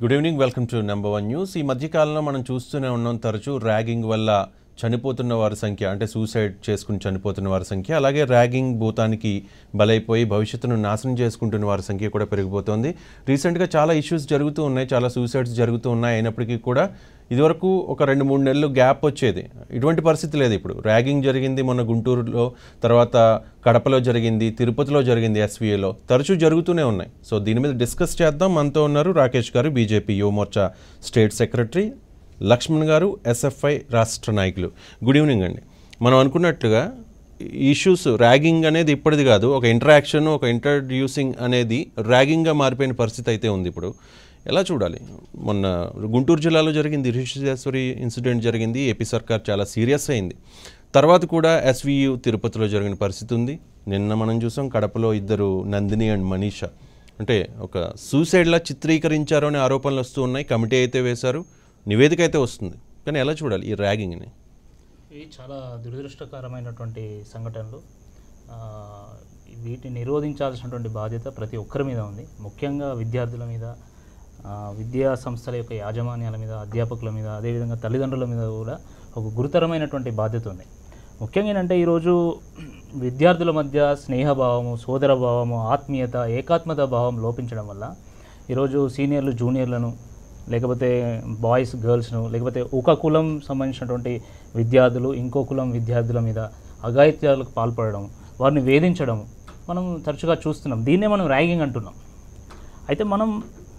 Good evening welcome to number one news ఈ మధ్యకాలంలో మనం చూస్తూనే ఉన్నాం తరచూ ర్యాగింగ్ వల్ల చనిపోతున్న వారి సంఖ్య అంటే సూసైడ్ చేసుకుని చనిపోతున్న వారి సంఖ్య అలాగే ర్యాగింగ్ భూతానికి బలైపోయి భవిష్యత్తును నాశనం చేసుకుంటున్న వారి సంఖ్య కూడా పెరిగిపోతుంది రీసెంట్గా చాలా ఇష్యూస్ జరుగుతూ ఉన్నాయి చాలా సూసైడ్స్ జరుగుతూ ఉన్నాయి అయినప్పటికీ కూడా ఇదివరకు ఒక రెండు మూడు నెలలు గ్యాప్ వచ్చేది ఇటువంటి పరిస్థితి లేదు ఇప్పుడు ర్యాగింగ్ జరిగింది మొన్న గుంటూరులో తర్వాత కడపలో జరిగింది తిరుపతిలో జరిగింది ఎస్వీఏలో తరచూ జరుగుతూనే ఉన్నాయి సో దీని మీద డిస్కస్ చేద్దాం మనతో ఉన్నారు రాకేష్ గారు BJP Yuvamorcha state secretary Lakshman గారు ఎస్ఎఫ్ఐ రాష్ట్ర నాయకులు గుడ్ ఈవినింగ్ అండి మనం అనుకున్నట్లుగా ఇష్యూస్ ర్యాగింగ్ అనేది ఇప్పటిది కాదు ఒక ఇంటరాక్షన్ ఒక ఇంట్రడ్యూసింగ్ అనేది ర్యాగింగ్గా మారిపోయిన పరిస్థితి అయితే ఉంది ఇప్పుడు ఎలా చూడాలి మొన్న గుంటూరు జిల్లాలో జరిగింది రిషికేశ్వరి ఇన్సిడెంట్ జరిగింది ఏపీ సర్కార్ చాలా సీరియస్ అయింది తర్వాత కూడా ఎస్వియు తిరుపతిలో జరిగిన పరిస్థితి ఉంది నిన్న మనం చూసాం కడపలో ఇద్దరు నందిని అండ్ మనీషా అంటే ఒక సూసైడ్లా చిత్రీకరించారు అనే ఆరోపణలు వస్తూ ఉన్నాయి కమిటీ అయితే వేశారు నివేదిక అయితే వస్తుంది కానీ ఎలా చూడాలి ఈ ర్యాగింగ్ని ఇవి చాలా దురదృష్టకరమైనటువంటి సంఘటనలు ఆ, వీటిని నిరోధించాల్సినటువంటి బాధ్యత ప్రతి ఒక్కరి మీద ఉంది ముఖ్యంగా విద్యార్థుల మీద ఆ, విద్యా సంస్థల యొక్క యాజమాన్యాల మీద అధ్యాపకుల మీద అదేవిధంగా తల్లిదండ్రుల మీద కూడా ఒక గురుతరమైనటువంటి బాధ్యత ఉంది ముఖ్యంగా ఏంటంటే ఈరోజు విద్యార్థుల మధ్య స్నేహభావము సోదరభావము ఆత్మీయత ఏకాత్మత భావం లోపించడం వల్ల ఈరోజు సీనియర్లు జూనియర్లను లేకపోతే బాయ్స్ గర్ల్స్ను లేకపోతే ఒక కులం సంబంధించినటువంటి విద్యార్థులు ఇంకో కులం విద్యార్థుల మీద అఘాయిత్యాలకు పాల్పడడం వారిని వేధించడం మనం తరచుగా చూస్తున్నాం దీన్నే మనం ర్యాగింగ్ అంటున్నాం అయితే మనం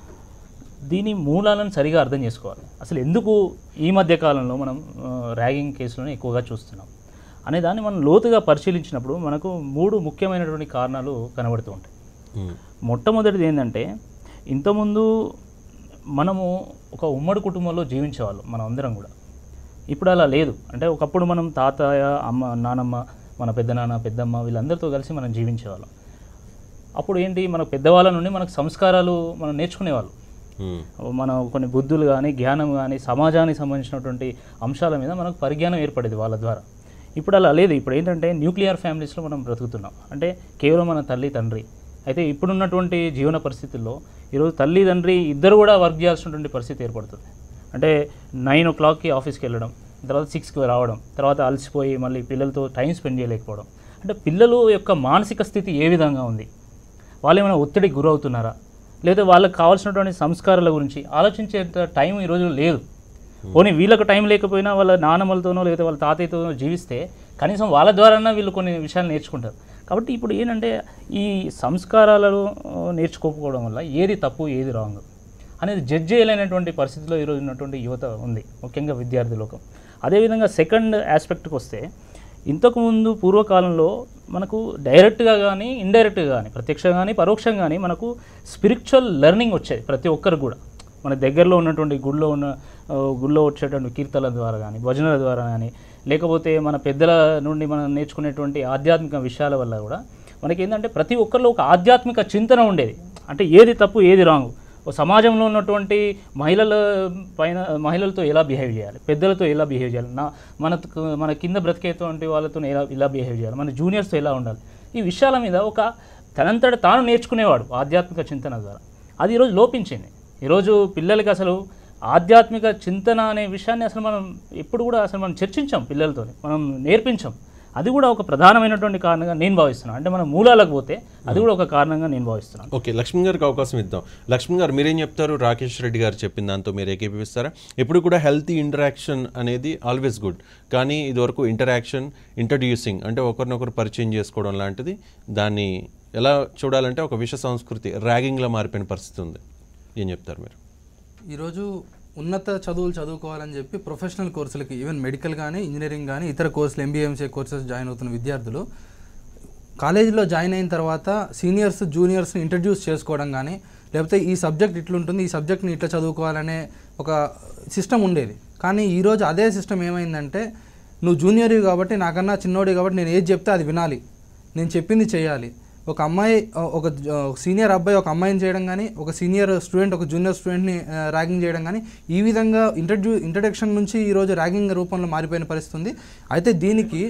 దీని మూలాలను సరిగా అర్థం చేసుకోవాలి అసలు ఎందుకు ఈ మధ్య కాలంలో మనం ఆ, ర్యాగింగ్ కేసులను ఎక్కువగా చూస్తున్నాం అనే దాన్ని మనం లోతుగా పరిశీలించినప్పుడు మనకు మూడు ముఖ్యమైనటువంటి కారణాలు కనబడుతూ ఉంటాయి మ్మ్. మొట్టమొదటిది ఏంటంటే ఇంతకుముందు మనము ఒక ఉమ్మడి కుటుంబంలో జీవించేవాళ్ళం మనం అందరం కూడా ఇప్పుడు అలా లేదు అంటే ఒకప్పుడు మనం తాతయ్య అమ్మ నానమ్మ మన పెద్దనాన్న పెద్దమ్మ వీళ్ళందరితో కలిసి మనం జీవించేవాళ్ళం అప్పుడు ఏంటి మన పెద్దవాళ్ళ నుండి మనకు సంస్కారాలు మనం నేర్చుకునేవాళ్ళం మ్మ్. మన కొన్ని బుద్ధులు కానీ జ్ఞానం కానీ సమాజానికి సంబంధించినటువంటి అంశాల మీద మనకు పరిజ్ఞానం ఏర్పడేది వాళ్ళ ద్వారా ఇప్పుడు అలా లేదు ఇప్పుడు ఏంటంటే న్యూక్లియర్ ఫ్యామిలీస్లో మనం బ్రతుకుతున్నాం అంటే కేవలం మన తల్లి తండ్రి అయితే ఇప్పుడున్నటువంటి జీవన పరిస్థితుల్లో ఈరోజు తల్లి తండ్రి ఇద్దరు కూడా వర్క్ చేయాల్సినటువంటి పరిస్థితి ఏర్పడుతుంది అంటే నైన్ ఓ క్లాక్కి ఆఫీస్కి వెళ్ళడం తర్వాత సిక్స్కి రావడం తర్వాత అలసిపోయి మళ్ళీ పిల్లలతో టైం స్పెండ్ చేయలేకపోవడం అంటే పిల్లలు యొక్క మానసిక స్థితి ఏ విధంగా ఉంది వాళ్ళు ఏమైనా ఒత్తిడికి గురవుతున్నారా లేదా వాళ్ళకి కావాల్సినటువంటి సంస్కారాల గురించి ఆలోచించేంత టైం ఈరోజు లేదు పోనీ వీళ్ళకు టైం లేకపోయినా వాళ్ళ నానమ్మలతోనో లేదా వాళ్ళ తాతయ్యతోనో జీవిస్తే కనీసం వాళ్ళ ద్వారానే వీళ్ళు కొన్ని విషయాలు నేర్చుకుంటారు కాబట్టి ఇప్పుడు ఏంటంటే ఈ సంస్కారాలను ఆ, నేర్చుకోకపోవడం వల్ల ఏది తప్పు ఏది రాంగ్ అనేది జడ్జ్ చేయలేనటువంటి పరిస్థితిలో ఈరోజు ఉన్నటువంటి యువత ఉంది ముఖ్యంగా విద్యార్థి లోకం అదేవిధంగా సెకండ్ ఆస్పెక్ట్కి వస్తే ఇంతకుముందు పూర్వకాలంలో మనకు డైరెక్ట్గా కానీ ఇండైరెక్ట్గా కానీ ప్రత్యక్షంగా కానీ పరోక్షంగా కానీ మనకు స్పిరిచువల్ లెర్నింగ్ వచ్చేది ప్రతి ఒక్కరికి కూడా మన దగ్గరలో ఉన్నటువంటి గుడిలో ఉన్న ఆ, గుడిలో వచ్చేటువంటి కీర్తనల ద్వారా కానీ భజనల ద్వారా కానీ లేకపోతే మన పెద్దల నుండి మనం నేర్చుకునేటువంటి ఆధ్యాత్మిక విషయాల వల్ల కూడా మనకి ఏంటంటే ప్రతి ఒక్కరిలో ఒక ఆధ్యాత్మిక చింతన ఉండేది అంటే ఏది తప్పు ఏది రాంగ్ ఓ సమాజంలో ఉన్నటువంటి మహిళల పైన మహిళలతో ఎలా బిహేవ్ చేయాలి పెద్దలతో ఎలా బిహేవ్ చేయాలి నా మన మన కింద బ్రతికేటువంటి వాళ్ళతో ఎలా ఎలా బిహేవ్ చేయాలి మన జూనియర్స్తో ఎలా ఉండాలి ఈ విషయాల మీద ఒక తనంతట తాను నేర్చుకునేవాడు ఆధ్యాత్మిక చింతన ద్వారా అది ఈరోజు లోపించింది ఈరోజు పిల్లలకి అసలు ఆధ్యాత్మిక చింతన అనే విషయాన్ని అసలు మనం ఎప్పుడు కూడా అసలు మనం చర్చించాం పిల్లలతో మనం నేర్పించాం అది కూడా ఒక ప్రధానమైనటువంటి కారణంగా నేను భావిస్తున్నాను అంటే మన మూలాలకు పోతే అది కూడా ఒక కారణంగా నేను భావిస్తున్నాను ఓకే లక్ష్మణ్ గారికి అవకాశం ఇద్దాం లక్ష్మణ్ గారు మీరేం చెప్తారు రాకేష్ రెడ్డి గారు చెప్పిన దాంతో మీరు ఏకీపిస్తారా ఎప్పుడు కూడా హెల్తీ ఇంటరాక్షన్ అనేది ఆల్వేస్ గుడ్ కానీ ఇదివరకు ఇంటరాక్షన్ ఇంట్రడ్యూసింగ్ అంటే ఒకరినొకరు పరిచయం చేసుకోవడం లాంటిది దాన్ని ఎలా చూడాలంటే ఒక విష సంస్కృతి ర్యాగింగ్లా మారిపోయిన పరిస్థితి ఉంది ఏం చెప్తారు మీరు ఈరోజు ఉన్నత చదువులు చదువుకోవాలని చెప్పి ప్రొఫెషనల్ కోర్సులకి ఈవెన్ మెడికల్ కానీ ఇంజనీరింగ్ కానీ ఇతర కోర్సులు ఎంబీఎంసీ కోర్సెస్ జాయిన్ అవుతున్న విద్యార్థులు కాలేజీలో జాయిన్ అయిన తర్వాత సీనియర్స్ జూనియర్స్ని ఇంట్రడ్యూస్ చేసుకోవడం కానీ లేకపోతే ఈ సబ్జెక్ట్ ఇట్లుంటుంది ఈ సబ్జెక్ట్ని ఇట్లా చదువుకోవాలనే ఒక సిస్టమ్ ఉండేది కానీ ఈరోజు అదే సిస్టమ్ ఏమైందంటే నువ్వు జూనియర్ కాబట్టి నాకన్నా చిన్నోడి కాబట్టి నేను ఏది చెప్తే అది వినాలి నేను చెప్పింది చేయాలి ఒక అమ్మాయి ఆ, ఒక జ- ఒక సీనియర్ అబ్బాయి ఒక అమ్మాయిని చేయడం కానీ ఒక సీనియర్ స్టూడెంట్ ఒక జూనియర్ స్టూడెంట్ని ర్యాగింగ్ చేయడం కానీ ఈ విధంగా ఇంట్రడ్యూ ఇంట్రడక్షన్ నుంచి ఈరోజు ర్యాగింగ్ రూపంలో మారిపోయిన పరిస్థితి ఉంది అయితే దీనికి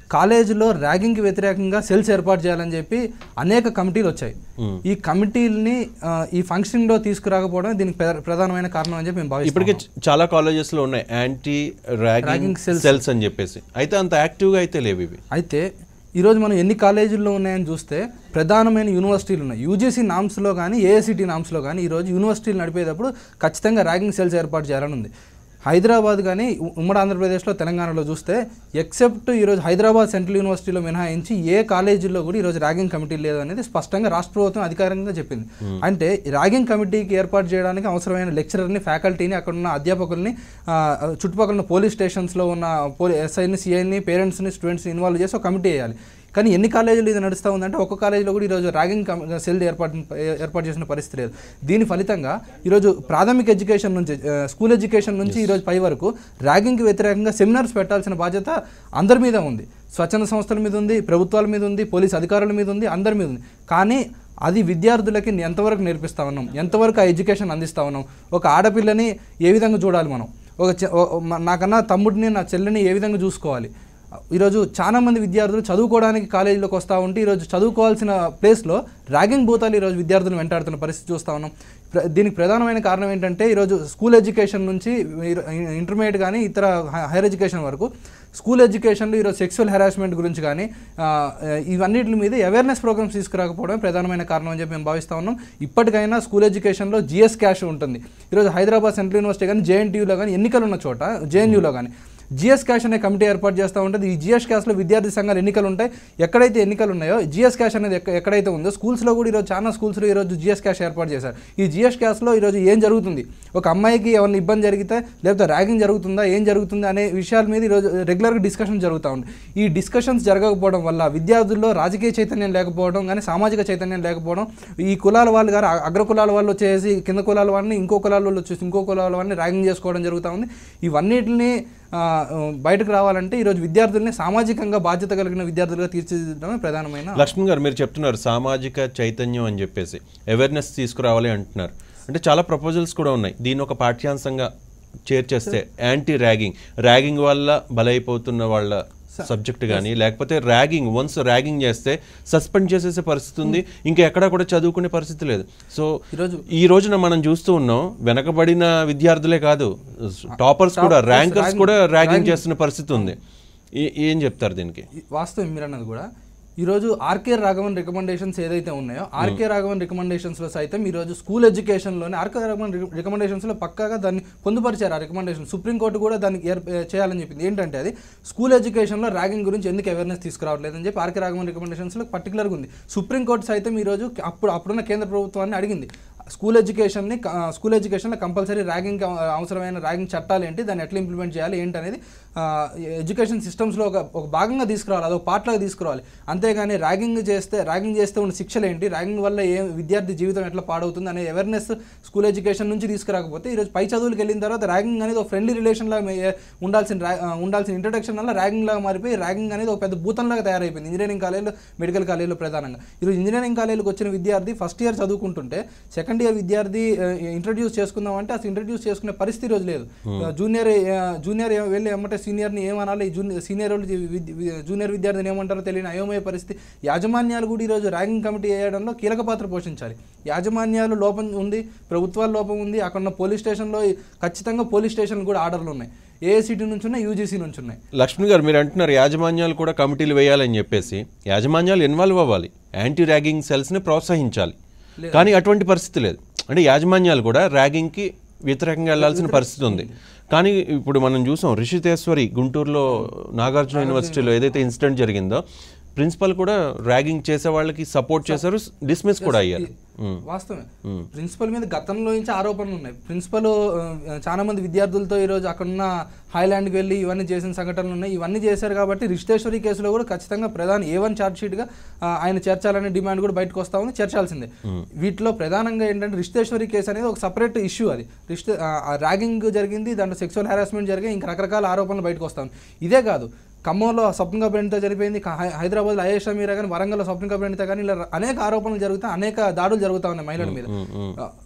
కాలేజీలో ర్యాగింగ్కి వ్యతిరేకంగా సెల్స్ ఏర్పాటు చేయాలని చెప్పి అనేక కమిటీలు వచ్చాయి ఈ కమిటీలని ఆ, ఈ ఫంక్షనింగ్లో తీసుకురాకపోవడం దీనికి ప్ర- ప్రధానమైన కారణం అని చెప్పి మేము భావిస్తాం ఇప్పటికే చ- చాలా కాలేజెస్ లో ఉన్నాయి యాంటీ ర్యాగింగ్ సెల్స్ అని చెప్పేసి అయితే అంత యాక్టివ్ గా అయితే లేవు ఇవి అయితే ఈరోజు మనం ఎన్ని కాలేజీల్లో ఉన్నాయని చూస్తే ప్రధానమైన యూనివర్సిటీలు ఉన్నాయి యూజీసీ నామ్స్లో కానీ ఏఐసిటీ నామ్స్లో కానీ ఈరోజు యూనివర్సిటీలు నడిపేటప్పుడు ఖచ్చితంగా ర్యాగింగ్ సెల్స్ ఏర్పాటు చేయాలని ఉంది హైదరాబాద్ కానీ ఉ- ఉమ్మడి ఆంధ్రప్రదేశ్లో తెలంగాణలో చూస్తే ఎక్సెప్ట్ ఈరోజు హైదరాబాద్ సెంట్రల్ యూనివర్సిటీలో మినహాయించి ఏ కాలేజీలో కూడా ఈరోజు ర్యాగింగ్ కమిటీ లేదు అనేది స్పష్టంగా రాష్ట్ర ప్రభుత్వం అధికారికంగా చెప్పింది అంటే ర్యాగింగ్ కమిటీకి ఏర్పాటు చేయడానికి అవసరమైన లెక్చరర్ని ఫ్యాకల్టీని అక్కడ ఉన్న అధ్యాపకుల్ని ఆ, చుట్టుపక్కల ఉన్న పోలీస్ స్టేషన్స్లో ఉన్న పోలీ ఎస్ఐని సిఐని పేరెంట్స్ని స్టూడెంట్స్ని ఇన్వాల్వ్ చేసి ఒక కమిటీ వేయాలి కానీ ఎన్ని కాలేజీలు ఇది నడుస్తూ ఉందంటే ఒక్క కాలేజీలో కూడా ఈరోజు ర్యాగింగ్ కమ్- సెల్ ఏర్పాటు ఏర్పాటు చేసిన పరిస్థితి లేదు దీని ఫలితంగా ఈరోజు ప్రాథమిక ఎడ్యుకేషన్ నుంచి ఆ, స్కూల్ ఎడ్యుకేషన్ నుంచి ఈరోజు పై వరకు ర్యాగింగ్కి వ్యతిరేకంగా సెమినార్స్ పెట్టాల్సిన బాధ్యత అందరి మీద ఉంది స్వచ్ఛంద సంస్థల మీద ఉంది ప్రభుత్వాల మీద ఉంది పోలీస్ అధికారుల మీద ఉంది అందరి మీద ఉంది కానీ అది విద్యార్థులకి ఎంతవరకు నేర్పిస్తా ఉన్నాం ఎంతవరకు ఆ ఎడ్యుకేషన్ అందిస్తా ఉన్నాం ఒక ఆడపిల్లని ఏ విధంగా చూడాలి మనం ఒక చె- ఓ- ఓ- మ- నాకన్నా తమ్ముడిని నా చెల్లిని ఏ విధంగా చూసుకోవాలి ఈరోజు చాలా మంది విద్యార్థులు చదువుకోవడానికి కాలేజీలోకి వస్తూ ఉంటే ఈరోజు చదువుకోవాల్సిన ప్లేస్లో ర్యాగింగ్ భూతాలు ఈరోజు విద్యార్థులు వెంటాడుతున్న పరిస్థితి చూస్తూ ఉన్నాం ప్ర- దీనికి ప్రధానమైన కారణం ఏంటంటే ఈరోజు స్కూల్ ఎడ్యుకేషన్ నుంచి ఈరో- ఇంటర్మీడియట్ కానీ ఇతర హై- హైయర్ ఎడ్యుకేషన్ వరకు స్కూల్ ఎడ్యుకేషన్లో ఈరోజు సెక్సువల్ హెరాస్మెంట్ గురించి కానీ ఆ, ఇవన్నిటి మీద అవేర్నెస్ ప్రోగ్రామ్స్ తీసుకురాకపోవడం ప్రధానమైన కారణం అని చెప్పి మేము భావిస్తూ ఉన్నాం ఇప్పటికైనా స్కూల్ ఎడ్యుకేషన్లో జిఎస్ క్యాష్ ఉంటుంది ఈరోజు హైదరాబాద్ సెంట్రల్ యూనివర్సిటీ కానీ జేఎన్టీయూలో కానీ ఎన్నికలు ఉన్న చోట జేఎన్యూలో కానీ జిఎస్ క్యాష్ అనే కమిటీ ఏర్పాటు చేస్తూ ఉంటుంది ఈ జిఎస్ క్యాష్లో విద్యార్థి సంఘాలు ఎన్నికలు ఉంటాయి ఎక్కడైతే ఎన్నికలు ఉన్నాయో జిఎస్ క్యాష్ అనేది ఎక్క- ఎక్కడైతే ఉందో స్కూల్స్లో కూడా ఈరోజు చాలా స్కూల్స్లో ఈరోజు జిఎస్ క్యాష్ ఏర్పాటు చేశారు ఈ జిఎస్ క్యాష్లో ఈరోజు ఏం జరుగుతుంది ఒక అమ్మాయికి ఏమైనా ఇబ్బంది జరిగితే లేకపోతే ర్యాగింగ్ జరుగుతుందా ఏం జరుగుతుంది అనే విషయాల మీద ఈరోజు రెగ్యులర్గా డిస్కషన్ జరుగుతూ ఉంది ఈ డిస్కషన్స్ జరగకపోవడం వల్ల విద్యార్థుల్లో రాజకీయ చైతన్యం లేకపోవడం కానీ సామాజిక చైతన్యం లేకపోవడం ఈ కులాల వాళ్ళు కానీ అగ్ర కులాల వాళ్ళు వచ్చేసి కింద కులాల వాళ్ళని ఇంకో కులాల వాళ్ళు వచ్చేసి ఇంకో కులాల వాళ్ళని ర్యాగింగ్ చేసుకోవడం జరుగుతూ ఉంది ఇవన్నిటిని ఆ, బయటకు రావాలంటే ఈరోజు విద్యార్థుల్ని సామాజికంగా బాధ్యత కలిగిన విద్యార్థులుగా తీర్చిదిద్దడమే ప్రధానమైన లక్ష్మణ్ గారు మీరు చెప్తున్నారు సామాజిక చైతన్యం అని చెప్పేసి అవేర్నెస్ తీసుకురావాలి అంటున్నారు అంటే చాలా ప్రపోజల్స్ కూడా ఉన్నాయి దీన్ని ఒక పాఠ్యాంశంగా చేర్చేస్తే యాంటీ ర్యాగింగ్ ర్యాగింగ్ వల్ల బలైపోతున్న వాళ్ళ సబ్జెక్ట్ కానీ లేకపోతే ర్యాగింగ్ వన్స్ ర్యాగింగ్ చేస్తే సస్పెండ్ చేసేసే పరిస్థితి ఉంది ఇంకా ఎక్కడా కూడా చదువుకునే పరిస్థితి లేదు సో ఈరోజు ఈ రోజున మనం చూస్తూ ఉన్నాం వెనకబడిన విద్యార్థులే కాదు టాపర్స్ కూడా ర్యాంకర్స్ కూడా ర్యాగింగ్ చేస్తున్న పరిస్థితి ఉంది ఏ- ఏం చెప్తారు దీనికి ఈ- వాస్తవం మీరు అన్నది కూడా ఈరోజు ఆర్కే రాఘవన్ రికమెండేషన్స్ ఏదైతే ఉన్నాయో ఆర్కే రాఘవన్ రికమెండేషన్స్లో సైతం ఈరోజు స్కూల్ ఎడ్యుకేషన్లోనే ఆర్కే రాఘవన్ రికమెండేషన్స్లో పక్కాగా దాన్ని పొందుపరిచారు ఆ రికమెండేషన్ సుప్రీంకోర్టు కూడా దానికి ఏర్ చేయాలని చెప్పింది ఏంటంటే అది స్కూల్ ఎడ్యుకేషన్లో ర్యాగింగ్ గురించి ఎందుకు అవేర్నెస్ తీసుకురావట్లేదని చెప్పి ఆర్కే రాఘవన్ రికమెండేషన్స్లో పర్టికులర్గా ఉంది సుప్రీంకోర్టు సైతం ఈరోజు అప్పుడు అప్పుడున్న కేంద్ర ప్రభుత్వాన్ని అడిగింది స్కూల్ ఎడ్యుకేషన్ని క- స్కూల్ ఎడ్యుకేషన్లో కంపల్సరీ ర్యాగింగ్ అవసరమైన ర్యాగింగ్ చట్టాలు ఏంటి దాన్ని ఎట్లా ఇంప్లిమెంట్ చేయాలి ఏంటి అనేది ఆ, ఎడ్యుకేషన్ సిస్టమ్స్లో ఒక ఒక భాగంగా తీసుకురావాలి అదొక పార్ట్లాగా తీసుకురావాలి అంతేగాని ర్యాగింగ్ చేస్తే ర్యాగింగ్ చేస్తే ఉన్న శిక్షలు ఏంటి ర్యాగింగ్ వల్ల ఏ విద్యార్థి జీవితం ఎట్లా పాడవుతుంది అనే అవేర్నెస్ స్కూల్ ఎడ్యుకేషన్ నుంచి తీసుకురాకపోతే ఈరోజు పై చదువులకు వెళ్ళిన తర్వాత ర్యాగింగ్ అనేది ఒక ఫ్రెండ్లీ రిలేషన్ లాగా మే- ఉండాల్సిన రా- ఆ, ఉండాల్సిన ఇంట్రడక్షన్ వల్ల ర్యాగింగ్ లాగా మారిపోయి ర్యాగింగ్ అనేది ఒక పెద్ద భూతంలాగా తయారైపోయింది ఇంజనీరింగ్ కాలేజీలో మెడికల్ కాలేజీలో ప్రధానంగా ఈరోజు ఇంజనీరింగ్ కాలేజీకి వచ్చిన విద్యార్థి ఫస్ట్ ఇయర్ చదువుకుంటుంటే సెకండ్ ఇయర్ విద్యార్థి ఇంట్రడ్యూస్ చేసుకుందాం అంటే అసలు ఇంట్రడ్యూస్ చేసుకునే పరిస్థితి ఈరోజు లేదు జూనియర్ జూనియర్ వెళ్ళి ఏమంటే సీనియర్ని ఏమనాలి జూనియర్ సీనియర్ వాళ్ళు విద్- వి- జూనియర్ విద్యార్థిని ఏమంటారో తెలియని అయోమయ పరిస్థితి యాజమాన్యాలు కూడా ఈరోజు ర్యాంకింగ్ కమిటీ వేయడంలో కీలక పాత్ర పోషించాలి యాజమాన్యాలు లోపం ఉంది ప్రభుత్వాల లోపం ఉంది అక్కడ ఉన్న పోలీస్ స్టేషన్లో ఖచ్చితంగా పోలీస్ స్టేషన్ కూడా ఆర్డర్లు ఉన్నాయి ఏఐసిటీ నుంచి ఉన్నాయి యూజీసీ నుంచి ఉన్నాయి లక్ష్మి గారు మీరు అంటున్నారు యాజమాన్యాలు కూడా కమిటీలు వేయాలని చెప్పేసి యాజమాన్యాలు ఇన్వాల్వ్ అవ్వాలి యాంటీ ర్యాగింగ్ సెల్స్ని ప్రోత్సహించాలి కానీ అటువంటి పరిస్థితి లేదు అంటే యాజమాన్యాలు కూడా ర్యాగింగ్కి వ్యతిరేకంగా వెళ్లాల్సిన పరిస్థితి ఉంది కానీ ఇప్పుడు మనం చూసాం రిషితేశ్వరి గుంటూరులో నాగార్జున యూనివర్సిటీలో ఏదైతే ఇన్సిడెంట్ జరిగిందో ప్రిన్సిపల్ కూడా ర్యాగింగ్ చేసే వాళ్ళకి సపోర్ట్ చేశారు డిస్మిస్ కూడా అయ్యారు ఉమ్. వాస్తవమే ప్రిన్సిపల్ మీద గతంలో నుంచి ఆరోపణలు ఉన్నాయి ప్రిన్సిపల్ ఆ, చాలా మంది విద్యార్థులతో ఈరోజు అక్కడున్న హైలాండ్కి వెళ్ళి ఇవన్నీ చేసిన సంఘటనలు ఉన్నాయి ఇవన్నీ చేశారు కాబట్టి రిజిస్ట్రేషరీ కేసులో కూడా ఖచ్చితంగా ప్రధాన ఏ వన్ ఛార్జ్ షీట్గా ఆయన చేర్చాలనే డిమాండ్ కూడా బయటకు వస్తా ఉంది చేర్చాల్సిందే వీటిలో ప్రధానంగా ఏంటంటే రిజిస్ట్రేషరీ కేసు అనేది ఒక సపరేట్ ఇష్యూ అది రిజిస్టే ర్యాగింగ్ జరిగింది దాంట్లో సెక్సువల్ హెరాస్మెంట్ జరిగాయి ఇంకా రకరకాల ఆరోపణలు బయటకు వస్తా ఉంది ఇదే కాదు ఖమ్మంలో స్వప్న కబడ్డీతో జరిపోయింది క- హై- హైదరాబాద్లో అయేషా మీరా కానీ వరంగల్లో స్వప్న కబడ్డీతో కానీ ఇలా అనేక ఆరోపణలు జరుగుతాయి అనేక దాడులు జరుగుతా ఉన్నాయి మహిళల మీద ఆ,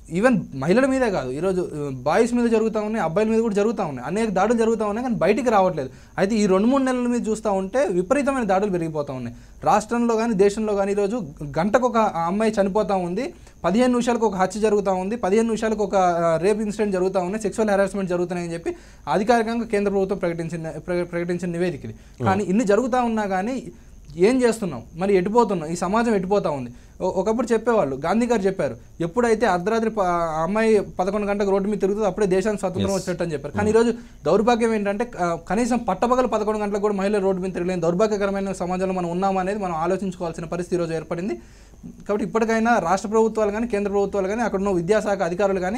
ఈవెన్ మహిళల మీదే కాదు ఈరోజు బాయ్స్ మీద జరుగుతూ ఉన్నాయి అబ్బాయిల మీద కూడా జరుగుతూ ఉన్నాయి అనేక దాడులు జరుగుతూ ఉన్నాయి కానీ బయటికి రావట్లేదు అయితే ఈ రెండు మూడు నెలల మీద చూస్తూ ఉంటే విపరీతమైన దాడులు పెరిగిపోతూ ఉన్నాయి రాష్ట్రంలో కానీ దేశంలో కానీ ఈరోజు గంటకు ఒక అమ్మాయి చనిపోతూ ఉంది పదిహేను నిమిషాలకు ఒక హత్య జరుగుతూ ఉంది పదిహేను నిమిషాలకు ఒక రేప్ ఇన్సిడెంట్ జరుగుతూ ఉన్నాయి సెక్సువల్ హెరాస్మెంట్ జరుగుతున్నాయని చెప్పి అధికారికంగా కేంద్ర ప్రభుత్వం ప్రకటించిన ప్ర- ప్రకటించిన నివేదిక ఇది కానీ ఇన్ని జరుగుతూ ఉన్నా కానీ ఏం చేస్తున్నాం మరి ఎటుపోతున్నాం ఈ సమాజం ఎటుపోతా ఉంది ఒ- ఒకప్పుడు చెప్పేవాళ్ళు గాంధీ గారు చెప్పారు ఎప్పుడైతే అర్ధరాత్రి ప- ఆ అమ్మాయి పదకొండు గంటలకు రోడ్డు మీద తిరుగుతుందో అప్పుడే దేశానికి స్వతంత్రం వచ్చినట్టు అని చెప్పారు కానీ ఈరోజు దౌర్భాగ్యం ఏంటంటే ఆ, కనీసం పట్టపగలు పదకొండు గంటలకు కూడా మహిళలు రోడ్డు మీద తిరగలేని దౌర్భాగ్యకరమైన సమాజంలో మనం ఉన్నామా అనేది మనం ఆలోచించుకోవాల్సిన పరిస్థితి ఈరోజు ఏర్పడింది కాబట్టి ఇప్పటికైనా రాష్ట్ర ప్రభుత్వాలు కానీ కేంద్ర ప్రభుత్వాలు కానీ అక్కడ ఉన్న విద్యాశాఖ అధికారులు కానీ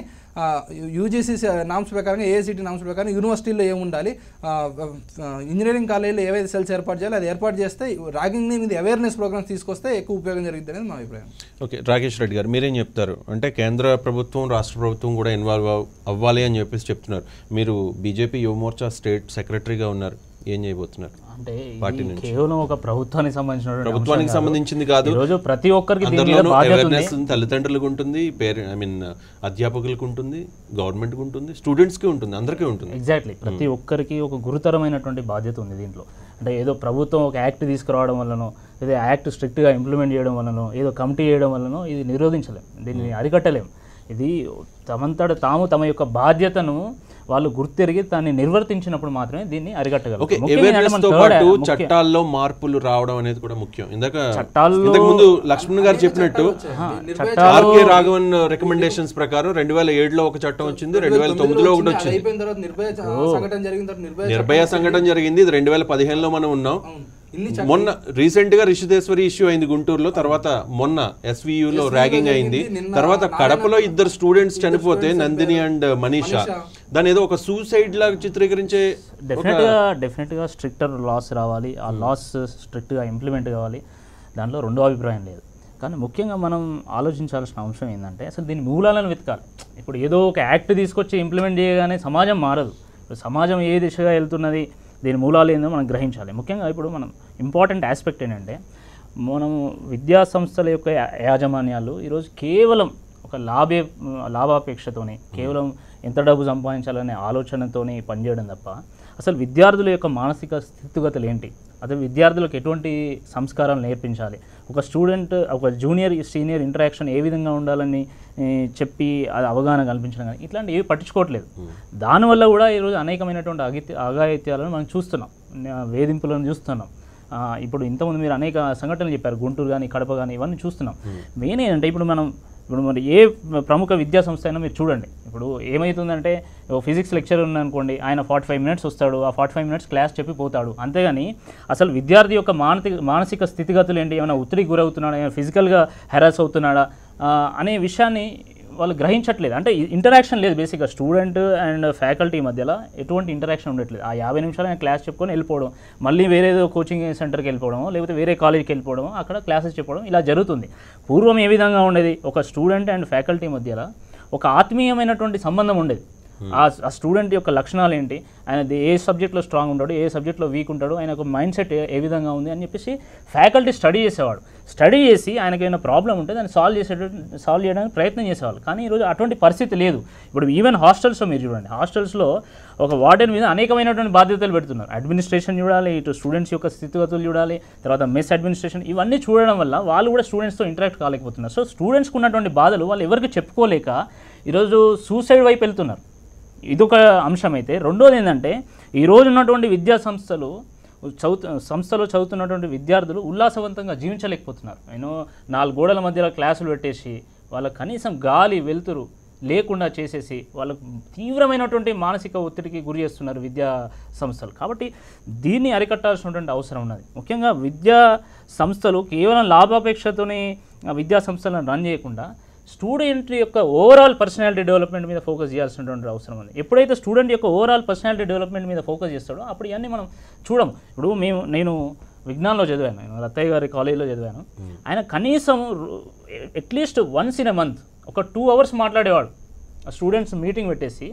యూజీసీ నామ్స్ ప్రకారం ఏఐసిటీ నామ్స్ ప్రకారం యూనివర్సిటీల్లో ఏముండాలి ఆ, ఆ, ఇంజనీరింగ్ కాలేజీలో ఏవైతే సెల్స్ ఏర్పాటు చేయాలి అది ఏర్పాటు చేస్తే ర్యాగింగ్ మీద అవేర్నెస్ ప్రోగ్రామ్స్ తీసుకొస్తే ఎక్కువ ఉపయోగం జరుగుతుంది అనేది మా అభిప్రాయం ఓకే రాకేష్ రెడ్డి గారు మీరేం చెప్తారు అంటే కేంద్ర ప్రభుత్వం రాష్ట్ర ప్రభుత్వం కూడా ఇన్వాల్వ్ అవ్వాలి అని చెప్పేసి చెప్తున్నారు మీరు బీజేపీ యువమోర్చా స్టేట్ సెక్రటరీగా ఉన్నారు ఏం చేయబోతున్నారు అంటే పార్టీ ఇది నుంచి. కేవలం ఒక ప్రభుత్వానికి సంబంధించినటువంటి ప్రభుత్వానికి అంశం కాదు. సంబంధించింది కాదు ఈరోజు ప్రతి ఒక్కరికి దీని మీద అందరిలోనూ బాధ్యత ఉంది అవేర్నెస్ తల్లిదండ్రులకు ఉంటుంది పేరె ఐ మీన్ అధ్యాపకులకు ఉంటుంది గవర్నమెంట్కి ఉంటుంది స్టూడెంట్స్కి ఉంటుంది అందరికీ ఉంటుంది ఎగ్జాక్ట్లీ ప్రతి ఒక్కరికి ఒక గురుతరమైనటువంటి బాధ్యత ఉంది దీంట్లో అంటే ఏదో ప్రభుత్వం ఒక యాక్ట్ తీసుకురావడం వల్లనో లేదా యాక్ట్ స్ట్రిక్ట్గా ఇంప్లిమెంట్ చేయడం వల్లనో ఏదో కమిటీ చేయడం వల్లనో ఇది నిరోధించలేం దీన్ని అరికట్టలేం ఇది తమంతట తాము తమ యొక్క బాధ్యతను వాళ్ళు గుర్తెరిగి దాన్ని నిర్వర్తించినప్పుడు మాత్రమే దీన్ని అరికట్టగలం ఓకే ముఖ్యంగా అవేర్నెస్ ఏంటంటే తో మన third పాటు ముఖ్య- చట్టాల్లో మార్పులు రావడం అనేది కూడా ముఖ్యం ఇందాక చట్టాల్లో- ఇంతకు ముందు లక్ష్మణ్ గారు చెప్పినట్టు చట్టాలు ఆర్కే రాఘవన్ రికమెండేషన్స్ ప్రకారం రెండు వేల ఏడులో ఒక చట్టం వచ్చింది రెండు వేల తొమ్మిదిలో ఒకటి అది వచ్చింది అయిపోయిన తర్వాత నిర్భయ సంఘటన జరిగిన తర్వాత నిర్భయ నిర్భయ సంఘటన జరిగింది ఇది రెండు వేల పదిహేనులో మనం ఉన్నాం అవును. ఇన్ని మొన్న రీసెంట్ గా రిషిదేశ్వరి ఇష్యూ అయింది గుంటూరులో తర్వాత మొన్న SVU లో ర్యాగింగ్ అయింది నిన్న తర్వాత కడపలో ఇద్దరు స్ట్ూడెంట్స్ చనిపోతే నందిని అండ్ మనీషా దాని ఏదో ఒక సూసైడ్ లాగా చిత్రీకరించే డెఫినెట్గా డెఫినెట్గా స్ట్రిక్టర్ లాస్ రావాలి ఆ లాస్ స్ట్రిక్ట్గా ఇంప్లిమెంట్ కావాలి దాంట్లో రెండో అభిప్రాయం లేదు కానీ ముఖ్యంగా మనం ఆలోచించాల్సిన అంశం ఏంటంటే అసలు దీని మూలాలను వెతకాలి ఇప్పుడు ఏదో ఒక యాక్ట్ తీసుకొచ్చి ఇంప్లిమెంట్ చేయగానే సమాజం మారదు ఇప్పుడు సమాజం ఏ దిశగా వెళ్తున్నది దీని మూలాలు ఏందో మనం గ్రహించాలి ముఖ్యంగా ఇప్పుడు మనం ఇంపార్టెంట్ ఆస్పెక్ట్ ఏంటంటే మనం విద్యా సంస్థల యొక్క యా- యాజమాన్యాలు ఈరోజు కేవలం ఒక లాభే లాభాపేక్షతోని కేవలం ఎంత డబ్బు సంపాదించాలనే ఆలోచనతోని పనిచేయడం తప్ప అసలు విద్యార్థుల యొక్క మానసిక స్థితిగతులు ఏంటి అసలు విద్యార్థులకు ఎటువంటి సంస్కారాలు నేర్పించాలి ఒక స్టూడెంట్ ఒక జూనియర్ సీనియర్ ఇంటరాక్షన్ ఏ విధంగా ఉండాలని ఈ, చెప్పి అది అవగాహన కల్పించడం కానీ ఇట్లాంటి ఏవి పట్టించుకోవట్లేదు దానివల్ల కూడా ఈరోజు అనేకమైనటువంటి అగిత్య అఘాయిత్యాలను మనం చూస్తున్నాం ఆ, వేధింపులను చూస్తున్నాం ఆ, ఇప్పుడు ఇంతకుముందు మీరు అనేక సంఘటనలు చెప్పారు గుంటూరు కానీ కడప కానీ ఇవన్నీ చూస్తున్నాం మెయిన్ ఏంటంటే ఇప్పుడు మనం ఇప్పుడు మరి ఏ ప్రముఖ విద్యా సంస్థ అయినా మీరు చూడండి ఇప్పుడు ఏమవుతుందంటే ఓ ఫిజిక్స్ లెక్చర్ ఉందనుకోండి ఆయన ఫార్టీ ఫైవ్ మినిట్స్ వస్తాడు ఆ ఫార్టీ ఫైవ్ మినిట్స్ క్లాస్ చెప్పి పోతాడు అంతేగాని అసలు విద్యార్థి యొక్క మానసిక మానసిక స్థితిగతులు ఏంటి ఏమైనా ఒత్తిడికి గురవుతున్నాడా ఏమైనా ఫిజికల్గా హెరాస్ అవుతున్నాడా ఆ, అనే విషయాన్ని వాళ్ళు గ్రహించట్లేదు అంటే ఇంటరాక్షన్ లేదు బేసిక్గా స్టూడెంట్ అండ్ ఫ్యాకల్టీ మధ్యలో ఎటువంటి ఇంటరాక్షన్ ఉండట్లేదు ఆ యాభై నిమిషాలు ఆయన క్లాస్ చెప్పుకొని వెళ్ళిపోవడం మళ్ళీ వేరే ఏదో కోచింగ్ సెంటర్కి వెళ్ళిపోవడం లేకపోతే వేరే కాలేజ్కి వెళ్ళిపోవడం అక్కడ క్లాసెస్ చెప్పడం ఇలా జరుగుతుంది పూర్వం ఏ విధంగా ఉండేది ఒక స్టూడెంట్ అండ్ ఫ్యాకల్టీ మధ్యలో ఒక ఆత్మీయమైనటువంటి సంబంధం ఉండేది ఆ ఆ స్టూడెంట్ యొక్క లక్షణాలు ఏంటి ఆయన దే- ఏ సబ్జెక్ట్లో స్ట్రాంగ్ ఉంటాడు ఏ సబ్జెక్ట్లో వీక్ ఉంటాడు ఆయన ఒక మైండ్ సెట్ ఏ- ఏ విధంగా ఉంది అని చెప్పేసి ఫ్యాకల్టీ స్టడీ చేసేవాడు స్టడీ చేసి ఆయనకి ఏమైనా ప్రాబ్లం ఉంటే దాన్ని సాల్వ్ చేసే సాల్వ్ చేయడానికి ప్రయత్నం చేసేవాళ్ళు కానీ ఈరోజు అటువంటి పరిస్థితి లేదు ఇప్పుడు ఈవెన్ హాస్టల్స్లో మీరు చూడండి హాస్టల్స్లో ఒక వార్డెన్ మీద అనేకమైనటువంటి బాధ్యతలు పెడుతున్నారు అడ్మినిస్ట్రేషన్ చూడాలి ఇటు స్టూడెంట్స్ యొక్క స్థితిగతులు చూడాలి తర్వాత మెస్ అడ్మినిస్ట్రేషన్ ఇవన్నీ చూడడం వల్ల వాళ్ళు కూడా స్టూడెంట్స్తో ఇంటరాక్ట్ కాలేకపోతున్నారు సో స్టూడెంట్స్కి ఉన్నటువంటి బాధలు వాళ్ళు ఎవరికి చెప్పుకోలేక ఈరోజు సూసైడ్ వైపు వెళ్తున్నారు ఇదొక అంశం అయితే రెండోది ఏంటంటే ఈరోజు ఉన్నటువంటి విద్యా సంస్థలు చదువు సంస్థలో చదువుతున్నటువంటి విద్యార్థులు ఉల్లాసవంతంగా జీవించలేకపోతున్నారు నేను నాలుగు గోడల మధ్యలో క్లాసులు పెట్టేసి వాళ్ళకి కనీసం గాలి వెలుతురు లేకుండా చేసేసి వాళ్ళకు తీవ్రమైనటువంటి మానసిక ఒత్తిడికి గురి చేస్తున్నారు విద్యా సంస్థలు కాబట్టి దీన్ని అరికట్టాల్సినటువంటి అవసరం ఉన్నది ముఖ్యంగా విద్యా సంస్థలు కేవలం లాభాపేక్షతోనే ఆ విద్యా సంస్థలను రన్ చేయకుండా స్టూడెంట్ యొక్క ఓవరాల్ పర్సనాలిటీ డెవలప్మెంట్ మీద ఫోకస్ చేయాల్సినటువంటి అవసరం ఉంది ఎప్పుడైతే స్టూడెంట్ యొక్క ఓవరాల్ పర్సనాలిటీ డెవలప్మెంట్ మీద ఫోకస్ చేస్తాడో అప్పుడు ఇవన్నీ మనం చూడం ఇప్పుడు మేము నేను విజ్ఞాన్లో చదివాను నేను రత్తయ్య గారి కాలేజీలో చదివాను ఆయన కనీసం at least once in a month ఒక టూ అవర్స్ మాట్లాడేవాడు ఆ స్టూడెంట్స్ మీటింగ్ పెట్టేసి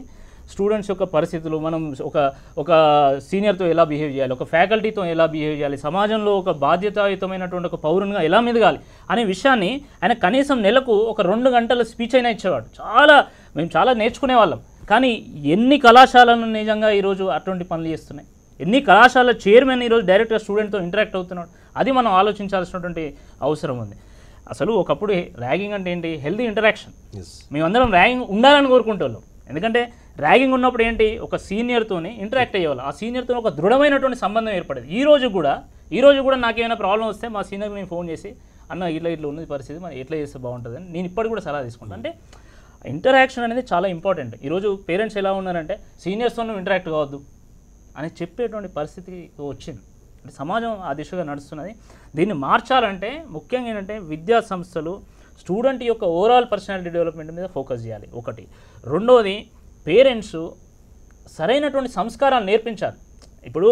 స్టూడెంట్స్ యొక్క పరిస్థితులు మనం ఒక ఒక సీనియర్తో ఎలా బిహేవ్ చేయాలి ఒక ఫ్యాకల్టీతో ఎలా బిహేవ్ చేయాలి సమాజంలో ఒక బాధ్యతాయుతమైనటువంటి ఒక పౌరునిగా ఎలా మెదగాలి అనే విషయాన్ని ఆయన కనీసం నెలకు ఒక రెండు గంటల స్పీచ్ అయినా ఇచ్చేవాడు చాలా మేము చాలా నేర్చుకునే వాళ్ళం కానీ ఎన్ని కళాశాలను నిజంగా ఈరోజు అటువంటి పనులు చేస్తున్నాయి ఎన్ని కళాశాల చైర్మన్ ఈరోజు డైరెక్ట్గా స్టూడెంట్తో ఇంటరాక్ట్ అవుతున్నాడు అది మనం ఆలోచించాల్సినటువంటి అవసరం ఉంది అసలు ఒకప్పుడు ర్యాగింగ్ అంటే ఏంటి హెల్తీ ఇంటరాక్షన్ ఎస్ మేమందరం ర్యాగింగ్ ఉండాలని కోరుకుంటాం ఎందుకంటే ర్యాగింగ్ ఉన్నప్పుడు ఏంటి ఒక సీనియర్తోని ఇంటరాక్ట్ అయ్యేవాళ్ళు ఆ సీనియర్తో ఒక దృఢమైనటువంటి సంబంధం ఏర్పడేది ఈ రోజు కూడా ఈ రోజు కూడా నాకేమైనా ప్రాబ్లం వస్తే మా సీనియర్కి నేను ఫోన్ చేసి అన్న ఇట్లా ఇట్లా ఉన్నది పరిస్థితి మరి ఎట్లా చేస్తే బాగుంటుంది అని నేను ఇప్పటికి కూడా సలహా తీసుకుంటాను అంటే ఇంటరాక్షన్ అనేది చాలా ఇంపార్టెంట్ ఈరోజు పేరెంట్స్ ఎలా ఉన్నారంటే సీనియర్స్తో ఇంటరాక్ట్ కావద్దు అని చెప్పేటువంటి పరిస్థితి వచ్చింది అంటే సమాజం ఆ దిశగా నడుస్తున్నది దీన్ని మార్చాలంటే ముఖ్యంగా ఏంటంటే విద్యా సంస్థలు స్టూడెంట్ యొక్క ఓవరాల్ పర్సనాలిటీ డెవలప్మెంట్ మీద ఫోకస్ చేయాలి ఒకటి రెండవది పేరెంట్స్ సరైనటువంటి సంస్కారాలు నేర్పించాలి ఇప్పుడు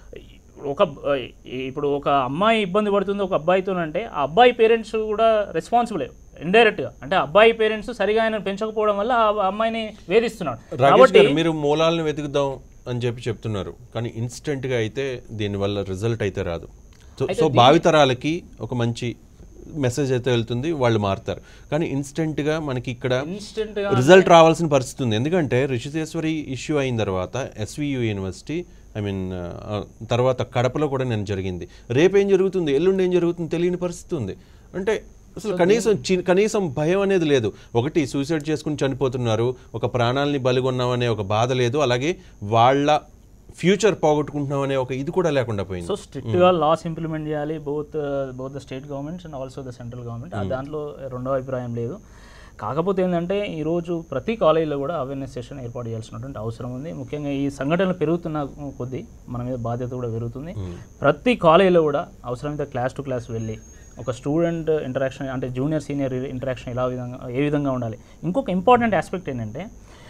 ఒక ఇప్పుడు ఒక అమ్మాయి ఇబ్బంది పడుతుంది ఒక అబ్బాయితో అంటే ఆ అబ్బాయి పేరెంట్స్ కూడా రెస్పాన్సిబులే ఇండైరెక్ట్గా అంటే అబ్బాయి పేరెంట్స్ సరిగా ఆయన పెంచకపోవడం వల్ల ఆ అమ్మాయిని వేధిస్తున్నాడు రాకేష్ గారు మీరు మూలాలను వెతుకుదాం అని చెప్పి చెప్తున్నారు కానీ ఇన్స్టెంట్ గా అయితే దీనివల్ల రిజల్ట్ అయితే రాదు సో సో భావితరాలకి ఒక మంచి మెసేజ్ అయితే వెళ్తుంది వాళ్ళు మారుతారు కానీ ఇన్స్టెంట్ గా మనకి ఇక్కడ ఇన్స్టెంట్గా రిజల్ట్ రావాల్సిన పరిస్థితి ఉంది ఎందుకంటే రిషితేశ్వరి ఇష్యూ అయిన తర్వాత ఎస్వియు యూనివర్సిటీ ఐ మీన్ తర్వాత కడపలో కూడా నేను జరిగింది రేపు ఏం జరుగుతుంది ఎల్లుండి ఏం జరుగుతుంది తెలియని పరిస్థితి ఉంది అంటే అసలు కనీసం చి- కనీసం భయం అనేది లేదు ఒకటి సూసైడ్ చేసుకుని చనిపోతున్నారు ఒక ప్రాణాలని బలిగొన్నామనే ఒక బాధ లేదు అలాగే వాళ్ళ ఫ్యూచర్ పోగొట్టుకుంటున్నాం అనే ఒక ఇది కూడా లేకుండా పోయింది సో స్ట్రిక్ట్గా లాస్ ఇంప్లిమెంట్ చేయాలి both both the state governments and also the central government దాంట్లో రెండో అభిప్రాయం లేదు కాకపోతే ఏంటంటే ఈరోజు ప్రతి కాలేజీలో కూడా అవేర్నెస్ సెషన్ ఏర్పాటు చేయాల్సినటువంటి అవసరం ఉంది ముఖ్యంగా ఈ సంఘటనలు పెరుగుతున్న కొద్దీ మన మీద బాధ్యత కూడా పెరుగుతుంది ప్రతి కాలేజీలో కూడా అవసరమైతే క్లాస్ టు క్లాస్ వెళ్ళి ఒక స్టూడెంట్ ఇంటరాక్షన్ అంటే జూనియర్ సీనియర్ ఇంటరాక్షన్ ఎలా విధంగా ఏ విధంగా ఉండాలి ఇంకొక ఇంపార్టెంట్ ఆస్పెక్ట్ ఏంటంటే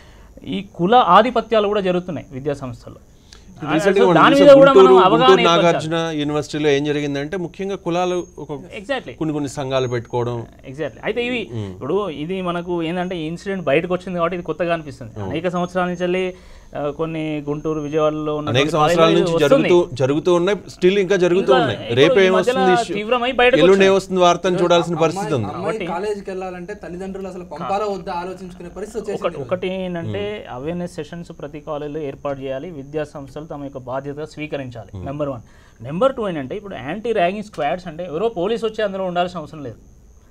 ఈ కుల ఆధిపత్యాలు కూడా జరుగుతున్నాయి విద్యా సంస్థల్లో Recent గా అసలు మనం దాని చూసాం మీద కూడా గుంటూరు మనం అవగాహన గుంటూరు నాగార్జున యూనివర్సిటీలో ఏం జరిగిందంటే ముఖ్యంగా కులాలు ఒక ఎగ్జాక్ట్లీ కొన్ని కొన్ని సంఘాలు పెట్టుకోవడం ఎగ్జాక్ట్లీ అయితే ఇవి ఇప్పుడు ఇది మనకు ఏంటంటే ఈ ఇన్సిడెంట్ బయటకు వచ్చింది కాబట్టి ఇది కొత్తగా అనిపిస్తుంది అనేక సంవత్సరాల నుంచి వెళ్ళి ఆ, కొన్ని గుంటూరు విజయవాడలో ఉన్న అనేక సంవత్సరాల నుంచి జరుగుతూ జరుగుతూ ఉన్నాయి స్టిల్ ఇంకా జరుగుతూ ఉన్నాయి రేపు ఏమొస్తుంది issue? తీవ్రమై బయటకు ఎల్లుండి ఏమొస్తుంది వార్త అని చూడాల్సిన పరిస్థితి ఉంది అమ్మాయి కాలేజీకి వెళ్ళాలంటే తల్లిదండ్రులు అసలు పంపాలా వద్దా ఆలోచించుకునే పరిస్థితి వచ్చేసింది ఒకటి ఒకటి ఏంటంటే అవేర్నెస్ సెషన్స్ ప్రతి కాలేజీలో ఏర్పాటు చేయాలి విద్యా సంస్థలు తమ యొక్క బాధ్యత స్వీకరించాలి నెంబర్ వన్ నెంబర్ టూ ఏంటంటే ఇప్పుడు యాంటీ ర్యాగింగ్ స్క్వాడ్స్ అంటే ఎవరో పోలీస్ వచ్చి అందులో ఉండాల్సిన అవసరం లేదు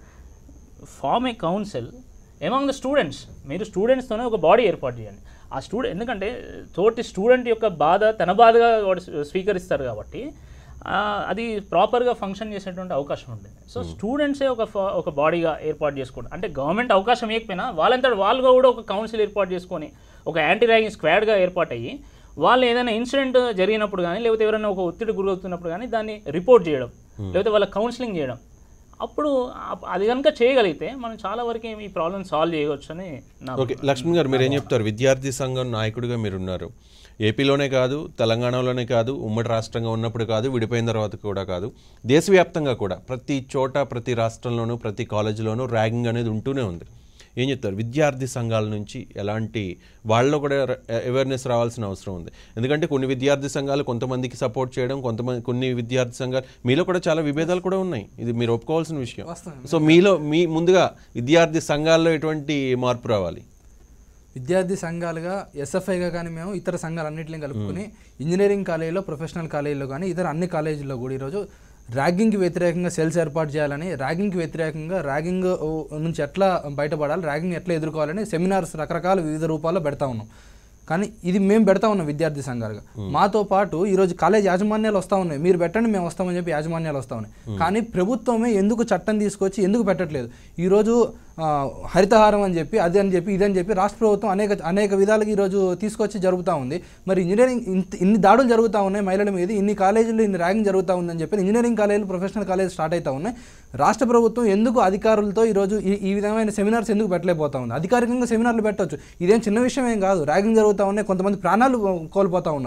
form a council among the students మీరు స్టూడెంట్స్తోనే ఒక బాడీ ఏర్పాటు చేయండి ఆ స్టూడెంట్ ఎందుకంటే తోటి స్టూడెంట్ యొక్క బాధ తన బాధగా వాడు స్వీకరిస్తారు కాబట్టి ఆ, అది ప్రాపర్గా ఫంక్షన్ చేసేటువంటి అవకాశం ఉంటుంది సో స్టూడెంట్సే ఒక ఫా- ఒక బాడీగా ఏర్పాటు చేసుకోండి అంటే గవర్నమెంట్ అవకాశం ఇవ్వకపోయినా వాళ్ళంతా వాళ్ళుగా కూడా ఒక కౌన్సిల్ ఏర్పాటు చేసుకొని ఒక యాంటీ ర్యాగింగ్ స్క్వాడ్గా ఏర్పాటు అయ్యి వాళ్ళు ఏదైనా ఇన్సిడెంట్ జరిగినప్పుడు కానీ లేకపోతే ఎవరైనా ఒక ఒత్తిడి గురవుతున్నప్పుడు కానీ దాన్ని రిపోర్ట్ చేయడం లేకపోతే వాళ్ళ కౌన్సిలింగ్ చేయడం అప్పుడు ఆ- అది కనుక చేయగలిగితే మనం చాలా వరకు ఈ ప్రాబ్లమ్ సాల్వ్ చేయవచ్చు అని నా ఓకే లక్ష్మణ్ గారు మీరు ఏం చెప్తారు విద్యార్థి సంఘం నాయకుడిగా మీరున్నారు ఏపీలోనే కాదు తెలంగాణలోనే కాదు ఉమ్మడి రాష్ట్రంగా ఉన్నప్పుడు కాదు విడిపోయిన తర్వాత కూడా కాదు దేశవ్యాప్తంగా కూడా ప్రతి చోట ప్రతి రాష్ట్రంలోనూ ప్రతి కాలేజీలోనూ ర్యాగింగ్ అనేది ఉంటూనే ఉంది ఏం చెప్తారు విద్యార్థి సంఘాల నుంచి ఎలాంటి వాళ్ళలో కూడా అవేర్నెస్ రావాల్సిన అవసరం ఉంది ఎందుకంటే కొన్ని విద్యార్థి సంఘాలు కొంతమందికి సపోర్ట్ చేయడం కొంతమంది కొన్ని విద్యార్థి సంఘాలు మీలో కూడా చాలా విభేదాలు కూడా ఉన్నాయి ఇది మీరు ఒప్పుకోవాల్సిన విషయం సో మీలో మీ ముందుగా విద్యార్థి సంఘాల్లో ఎటువంటి మార్పు రావాలి విద్యార్థి సంఘాలుగా ఎస్ఎఫ్ఐగా కానీ మేము ఇతర సంఘాలన్నింటినీ కలుపుకొని ఇంజనీరింగ్ కాలేజీలో ప్రొఫెషనల్ కాలేజీలో కానీ ఇతర అన్ని కాలేజీల్లో కూడా ఈరోజు ర్యాగింగ్కి వ్యతిరేకంగా సెల్స్ ఏర్పాటు చేయాలని ర్యాగింగ్కి వ్యతిరేకంగా ర్యాగింగ్ నుంచి ఎట్లా బయటపడాలి ర్యాగింగ్ ఎట్లా ఎదుర్కోవాలని సెమినార్స్ రకరకాల వివిధ రూపాల్లో పెడతా ఉన్నాం కానీ ఇది మేము పెడతా ఉన్నాం విద్యార్థి సంఘాలుగా మాతో పాటు ఈరోజు కాలేజ్ యాజమాన్యాలు వస్తూ ఉన్నాయి మీరు పెట్టండి మేము వస్తామని చెప్పి యాజమాన్యాలు వస్తూ ఉన్నాయి కానీ ప్రభుత్వమే ఎందుకు చట్టం తీసుకొచ్చి ఎందుకు పెట్టట్లేదు ఈరోజు ఆ, హరితహారం అని చెప్పి అది అని చెప్పి ఇది అని చెప్పి రాష్ట్ర ప్రభుత్వం అనేక అనేక విధాలుగా ఈరోజు తీసుకొచ్చి జరుగుతూ ఉంది మరి ఇంజనీరింగ్ ఇంత ఇన్ని దాడులు జరుగుతూ ఉన్నాయి మహిళల మీద ఇన్ని కాలేజీలు ఇన్ని ర్యాగింగ్ జరుగుతూ ఉందని చెప్పి ఇంజనీరింగ్ కాలేజీలు ప్రొఫెషనల్ కాలేజ్ స్టార్ట్ అవుతా ఉన్నాయి రాష్ట్ర ప్రభుత్వం ఎందుకు అధికారులతో ఈరోజు ఈ ఈ విధమైన సెమినార్స్ ఎందుకు పెట్టలేకపోతా ఉంది అధికారికంగా సెమినార్లు పెట్టవచ్చు ఇదేం చిన్న విషయం ఏం కాదు ర్యాగింగ్ జరుగుతూ ఉన్నాయి కొంతమంది ప్రాణాలు కోల్పోతూ ఉన్నారు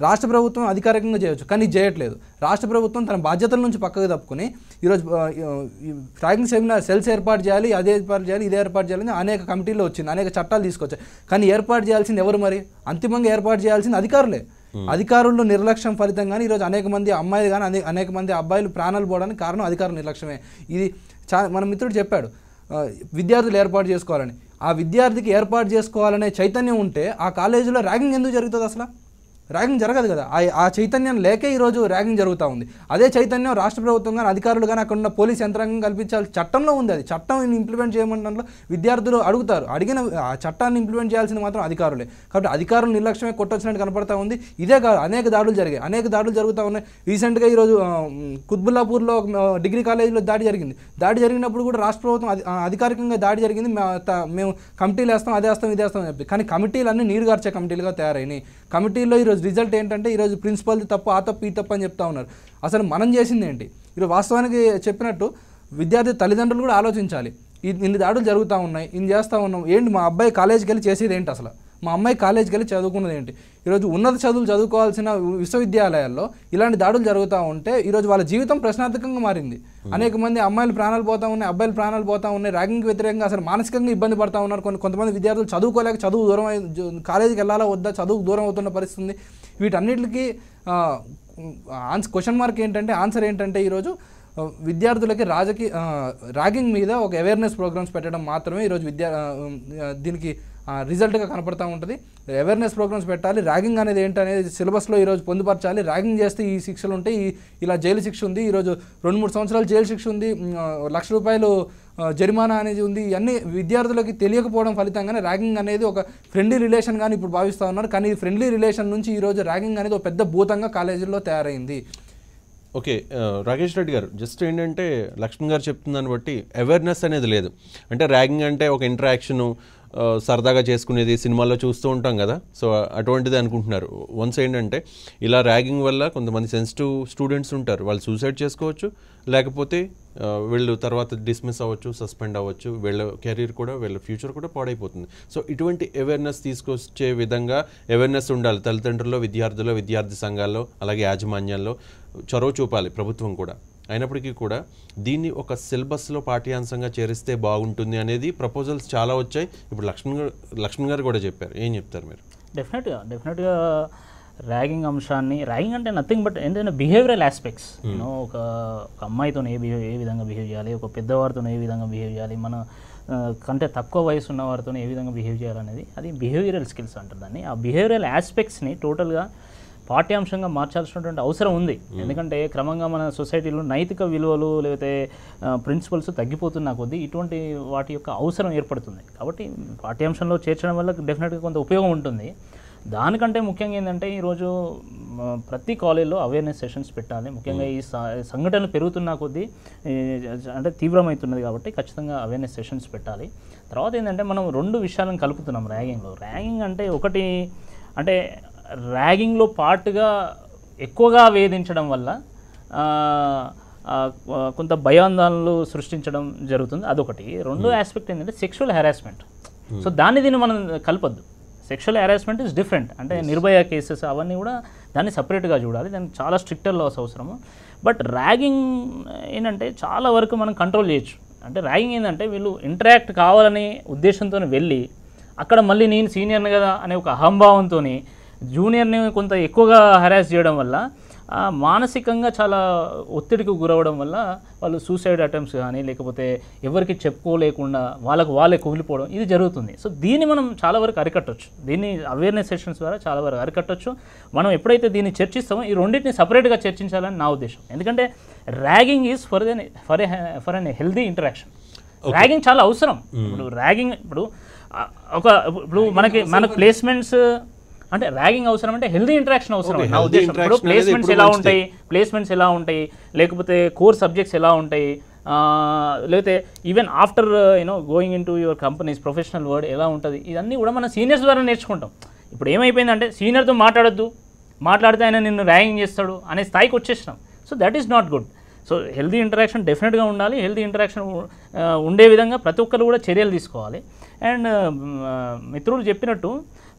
రాష్ట్ర ప్రభుత్వం అధికారికంగా చేయొచ్చు కానీ ఇది చేయట్లేదు రాష్ట్ర ప్రభుత్వం తన బాధ్యతల నుంచి పక్కకు తప్పుకొని ఈరోజు ఆ, ఈ ర్యాగింగ్ సెమినార్ సెల్స్ ఏర్పాటు చేయాలి అదే ఏర్పాటు చేయాలి ఇదే ఏర్పాటు చేయాలని అనేక కమిటీలు వచ్చింది అనేక చట్టాలు తీసుకొచ్చాయి కానీ ఏర్పాటు చేయాల్సింది ఎవరు మరి అంతిమంగా ఏర్పాటు చేయాల్సింది అధికారులే అధికారులు నిర్లక్ష్యం ఫలితంగానే ఈరోజు అనేక మంది అమ్మాయిలు కానీ అనే అనేక మంది అబ్బాయిలు ప్రాణాలు పోవడానికి కారణం అధికారుల నిర్లక్ష్యమే ఇది చా మన మిత్రుడు చెప్పాడు ఆ, విద్యార్థులు ఏర్పాటు చేసుకోవాలని ఆ విద్యార్థికి ఏర్పాటు చేసుకోవాలనే చైతన్యం ఉంటే ఆ కాలేజీలో ర్యాగింగ్ ఎందుకు జరుగుతుంది అసలు ర్యాగింగ్ జరగదు కదా ఆ ఆ చైతన్యం లేకే ఈరోజు ర్యాగింగ్ జరుగుతూ ఉంది అదే చైతన్యం రాష్ట్ర ప్రభుత్వం కానీ అధికారులు కానీ అక్కడ ఉన్న పోలీస్ యంత్రాంగం కల్పించాలి చట్టంలో ఉంది అది చట్టం ఇంప్లిమెంట్ చేయమంటే విద్యార్థులు అడుగుతారు అడిగిన ఆ చట్టాన్ని ఇంప్లిమెంట్ చేయాల్సింది మాత్రం అధికారులే కాబట్టి అధికారులు నిర్లక్ష్యమే కొట్టొచ్చినట్టు కనపడతా ఉంది ఇదే కాదు అనేక దాడులు జరిగాయి అనేక దాడులు జరుగుతూ ఉన్నాయి రీసెంట్గా ఈరోజు ఆ, మ్, కుత్బుల్లాపూర్లో ఒక, ఆ, డిగ్రీ కాలేజీలో దాడి జరిగింది దాడి జరిగినప్పుడు కూడా రాష్ట్ర ప్రభుత్వం అధి- ఆ, అధికారికంగా దాడి జరిగింది మే- త- మేము కమిటీలు వేస్తాం అదే వేస్తాం ఇదే వేస్తాం అని చెప్పి కానీ కమిటీలు అన్నీ నీరు గార్చే కమిటీలుగా తయారైనాయి కమిటీలో ఈరోజు రిజల్ట్ ఏంటంటే ఈరోజు ప్రిన్సిపల్ది తప్పు ఆ తప్పు ఈ తప్పు అని చెప్తా ఉన్నారు అసలు మనం చేసింది ఏంటి ఈరోజు వాస్తవానికి చెప్పినట్టు విద్యార్థి తల్లిదండ్రులు కూడా ఆలోచించాలి ఇ- ఇన్ని దాడులు జరుగుతూ ఉన్నాయి ఇన్ని చేస్తూ ఉన్నాం ఏంటి మా అబ్బాయి కాలేజీకి వెళ్ళి చేసేది ఏంటి అసలు మా అమ్మాయి కాలేజీకి వెళ్ళి చదువుకున్నది ఏంటి ఈరోజు ఉన్నత చదువులు చదువుకోవాల్సిన విశ్వవిద్యాలయాల్లో ఇలాంటి దాడులు జరుగుతూ ఉంటే ఈరోజు వాళ్ళ జీవితం ప్రశ్నార్థకంగా మారింది అనేక మంది అమ్మాయిలు ప్రాణాలు పోతా ఉన్నాయి అబ్బాయిలు ప్రాణాలు పోతా ఉన్నాయి ర్యాగింగ్కి వ్యతిరేకంగా అసలు మానసికంగా ఇబ్బంది పడతా ఉన్నారు కొన్ని కొంతమంది విద్యార్థులు చదువుకోలేక చదువు దూరం అయి- జ- కాలేజీకి వెళ్ళాలా వద్దా చదువుకు దూరం అవుతున్న పరిస్థితి ఉంది వీటన్నిటికీ ఆన్సర్ క్వశ్చన్ మార్క్ ఏంటంటే ఆన్సర్ ఏంటంటే ఈరోజు ఆ, విద్యార్థులకి రాజకీయ ఆ, ర్యాగింగ్ మీద ఒక అవేర్నెస్ ప్రోగ్రామ్స్ పెట్టడం మాత్రమే ఈరోజు విద్యా ఆ, ఆ, దీనికి ఆ, రిజల్ట్గా కనపడతా ఉంటుంది అవేర్నెస్ ప్రోగ్రామ్స్ పెట్టాలి ర్యాగింగ్ అనేది ఏంటనేది సిలబస్లో ఈరోజు పొందుపరచాలి ర్యాగింగ్ చేస్తే ఈ శిక్షలు ఉంటాయి ఈ ఇలా జైలు శిక్ష ఉంది ఈరోజు రెండు మూడు సంవత్సరాలు జైలు శిక్ష ఉంది ఉమ్, ఆ, లక్ష రూపాయలు ఆ, జరిమానా అనేది ఉంది ఇవన్నీ విద్యార్థులకి తెలియకపోవడం ఫలితంగానే ర్యాగింగ్ అనేది ఒక ఫ్రెండ్లీ రిలేషన్ కానీ ఇప్పుడు భావిస్తూ ఉన్నారు కానీ ఈ ఫ్రెండ్లీ రిలేషన్ నుంచి ఈరోజు ర్యాగింగ్ అనేది ఒక పెద్ద భూతంగా కాలేజీల్లో తయారైంది ఓకే ఆ, రాకేష్ రెడ్డి గారు జస్ట్ ఏంటంటే లక్ష్మణ్ గారు చెప్తుందని బట్టి అవేర్నెస్ అనేది లేదు అంటే ర్యాగింగ్ అంటే ఒక ఇంటరాక్షను సరదాగా చేసుకునేది సినిమాల్లో చూస్తూ ఉంటాం కదా సో అటువంటిది అనుకుంటున్నారు వన్స్ ఏంటంటే ఇలా ర్యాగింగ్ వల్ల కొంతమంది సెన్సిటివ్ స్టూడెంట్స్ ఉంటారు వాళ్ళు సూసైడ్ చేసుకోవచ్చు లేకపోతే ఆ, వీళ్ళు తర్వాత డిస్మిస్ అవ్వచ్చు సస్పెండ్ అవ్వచ్చు వీళ్ళ కెరీర్ కూడా వీళ్ళ ఫ్యూచర్ కూడా పాడైపోతుంది సో ఇటువంటి అవేర్నెస్ తీసుకొచ్చే విధంగా అవేర్నెస్ ఉండాలి తల్లిదండ్రుల్లో విద్యార్థుల్లో విద్యార్థి సంఘాల్లో అలాగే యాజమాన్యాల్లో చొరవ చూపాలి ప్రభుత్వం కూడా అయినప్పటికీ కూడా దీన్ని ఒక సిలబస్లో పాఠ్యాంశంగా చేరిస్తే బాగుంటుంది అనేది ప్రపోజల్స్ చాలా వచ్చాయి ఇప్పుడు లక్ష్మణ్ గారు లక్ష్మణ్ గారు కూడా చెప్పారు ఏం చెప్తారు మీరు డెఫినెట్గా డెఫినెట్గా ర్యాగింగ్ అంశాన్ని ర్యాగింగ్ అంటే నథింగ్ బట్ ఏంటంటే బిహేవియరల్ ఆస్పెక్ట్స్ యూనో ఒక ఒక అమ్మాయితో ఏ బిహేవ్ ఏ విధంగా బిహేవ్ చేయాలి ఒక పెద్దవారితో ఏ విధంగా బిహేవ్ చేయాలి మన ఆ, కంటే తక్కువ వయసు ఉన్న వారితో ఏ విధంగా బిహేవ్ చేయాలనేది అది బిహేవియరల్ స్కిల్స్ అంటారు దాన్ని ఆ బిహేవియరల్ ఆస్పెక్ట్స్ని టోటల్గా పాఠ్యాంశంగా మార్చాల్సినటువంటి అవసరం ఉంది ఎందుకంటే క్రమంగా మన సొసైటీలో నైతిక విలువలు లేకపోతే ప్రిన్సిపల్స్ తగ్గిపోతున్న కొద్దీ ఇటువంటి వాటి యొక్క అవసరం ఏర్పడుతుంది కాబట్టి పాఠ్యాంశంలో చేర్చడం వల్ల డెఫినెట్గా కొంత ఉపయోగం ఉంటుంది దానికంటే ముఖ్యంగా ఏంటంటే ఈరోజు మ, ప్రతి కాలేజీలో అవేర్నెస్ సెషన్స్ పెట్టాలి ముఖ్యంగా ఈ స- సంఘటనలు పెరుగుతున్న కొద్దీ ఈ, అంటే తీవ్రమవుతున్నది కాబట్టి ఖచ్చితంగా అవేర్నెస్ సెషన్స్ పెట్టాలి తర్వాత ఏంటంటే మనం రెండు విషయాలను కలుపుతున్నాం ర్యాగింగ్లో ర్యాగింగ్ అంటే ఒకటి అంటే ర్యాగింగ్లో పార్ట్గా ఎక్కువగా వేధించడం వల్ల ఆ, ఆ, కొంత భయాందోళనలు సృష్టించడం జరుగుతుంది అదొకటి రెండో ఆస్పెక్ట్ ఏంటంటే సెక్షువల్ హెరాస్మెంట్ సో దాన్ని దీన్ని మనం కలపద్దు సెక్షువల్ హెరాస్మెంట్ ఇస్ డిఫరెంట్ అంటే నిర్భయ కేసెస్ అవన్నీ కూడా దాన్ని సపరేట్గా చూడాలి దానికి చాలా స్ట్రిక్టర్ లాస్ అవసరము బట్ ర్యాగింగ్ ఏంటంటే చాలా వరకు మనం కంట్రోల్ చేయొచ్చు అంటే ర్యాగింగ్ ఏంటంటే వీళ్ళు ఇంటరాక్ట్ కావాలనే ఉద్దేశంతో వెళ్ళి అక్కడ మళ్ళీ నేను సీనియర్ని కదా అనే ఒక అహంభావంతో జూనియర్ని కొంత ఎక్కువగా హెరాస్ చేయడం వల్ల ఆ, మానసికంగా చాలా ఒత్తిడికి గురవడం వల్ల వాళ్ళు సూసైడ్ అటెంప్ట్స్ కానీ లేకపోతే ఎవరికి చెప్పుకోలేకుండా వాళ్ళకు వాళ్ళే కుమిలిపోవడం ఇది జరుగుతుంది సో దీన్ని మనం చాలా వరకు అరికట్టొచ్చు దీన్ని అవేర్నెస్ సెషన్స్ ద్వారా చాలా వరకు అరికట్టొచ్చు మనం ఎప్పుడైతే దీన్ని చర్చిస్తామో ఈ రెండింటిని సపరేట్గా చర్చించాలని నా ఉద్దేశం ఎందుకంటే ragging is for then for for unhealthy interaction ragging చాలా అవసరం ఇప్పుడు ర్యాగింగ్ ఇప్పుడు ఆ, ఒక ఇప్పుడు మనకి మన ప్లేస్మెంట్స్ అంటే ర్యాగింగ్ అవసరం అంటే హెల్దీ ఇంటరాక్షన్ అవసరం Okay, నా healthy ఉద్దేశం ఇప్పుడు interaction అనేది ప్లేస్మెంట్స్ ఎప్పుడు ఎలా మంచిదే. ఉంటాయి ప్లేస్మెంట్స్ ఎలా ఉంటాయి లేకపోతే కోర్ సబ్జెక్ట్స్ ఎలా ఉంటాయి ఆ, లేకపోతే even after you know going into your companies professional world ఎలా ఉంటుంది ఇవన్నీ కూడా మన సీనియర్స్ ద్వారా నేర్చుకుంటాం ఇప్పుడు ఏమైపోయిందంటే సీనియర్తో మాట్లాడొద్దు మాట్లాడితే ఆయన నిన్ను ర్యాగింగ్ చేస్తాడు అనే స్థాయికి వచ్చేసినాం so that is not good so healthy interaction డెఫినెట్గా ఉండాలి హెల్దీ ఇంటరాక్షన్ ఉండే విధంగా ప్రతి ఒక్కరు కూడా చర్యలు తీసుకోవాలి అండ్ మిత్రులు చెప్పినట్టు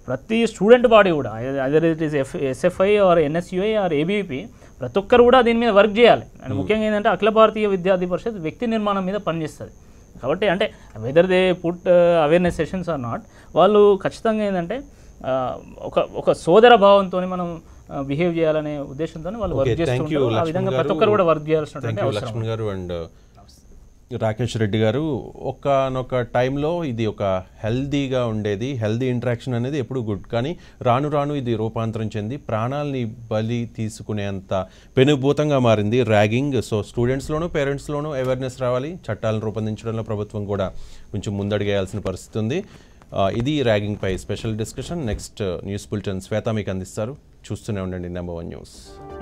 ప్రతి స్టూడెంట్ బాడీ కూడా other it is F SFI or NSUI or ABP ప్రతి ఒక్కరు కూడా దీని మీద వర్క్ చేయాలి అండ్ ముఖ్యంగా ఏంటంటే అఖిల భారతీయ విద్యార్థి పరిషత్ వ్యక్తి నిర్మాణం మీద పనిచేస్తుంది కాబట్టి అంటే whether they put awareness sessions or not వాళ్ళు ఖచ్చితంగా ఏంటంటే ఆ, ఒక ఒక సోదర భావంతో మనం బిహేవ్ చేయాలనే ఉద్దేశంతో వాళ్ళు వర్క్ థ్యాంక్ యూ చేస్తుంటారు ఆ విధంగా ప్రతి ఒక్కరు కూడా వర్క్ చేయాల్సినటువంటి థ్యాంక్ యూ అవసరం లక్ష్మణ్ గారు అండ్ రాకేష్ రెడ్డి గారు ఒకనొక టైంలో ఇది ఒక హెల్దీగా ఉండేది హెల్దీ ఇంటరాక్షన్ అనేది ఎప్పుడు గుడ్ కానీ రాను రాను ఇది రూపాంతరం చెంది ప్రాణాలని బలి తీసుకునేంత పెనుభూతంగా మారింది ర్యాగింగ్ సో స్టూడెంట్స్లోనూ పేరెంట్స్లోనూ అవేర్నెస్ రావాలి చట్టాలను రూపొందించడంలో ప్రభుత్వం కూడా కొంచెం ముందడుగేయాల్సిన పరిస్థితి ఉంది ఆ, ఇది ర్యాగింగ్ పై special discussion next news bulletin Shweta మీకు అందిస్తారు చూస్తూనే ఉండండి నెంబర్ వన్ న్యూస్